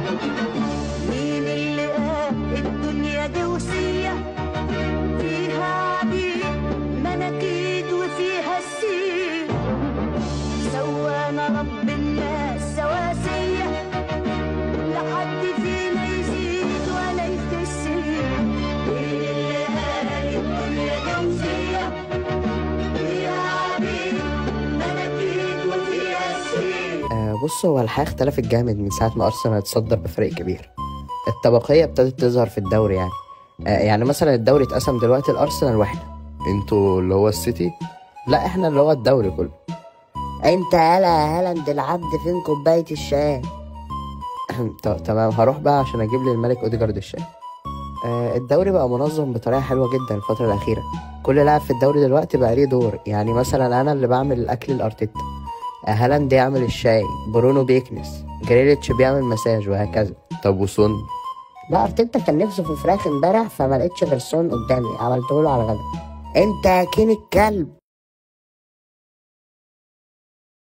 مين اللي قال الدنيا دي وصية فيها عبيد مناكيد وفيها السير سوانا رب الناس سواسية لا حد فينا يزيد ولا يكسر مين اللي قال الدنيا دي وصية فيها عبيد مناكيد وفيها السير آه بص هو الحقيقة اختلفت جامد من ساعة ما أرسنال اتصدر بفرق كبير الطبقية ابتدت تظهر في الدوري يعني آه يعني مثلا الدوري اتقسم دلوقتي الأرسنال واحنا انتوا اللي هو السيتي لا احنا اللي هو الدوري كله انت يالا يا هالاند العبد فين كوباية الشاي ط- تمام هروح بقى عشان اجيب لي الملك اوديجارد الشاي آه الدوري بقى منظم بطريقه حلوه جدا الفتره الاخيره كل لاعب في الدوري دلوقتي بقى ليه دور يعني مثلا انا اللي بعمل الاكل الارتيتا آه هالاند يعمل الشاي برونو بيكنس جريليتش بيعمل مساج وهكذا طب وسون لا ارتيتا كان نفسه في فراخ امبارح فما لقيتش غير سون قدامي عملته له على الغدا انت يا كين الكلب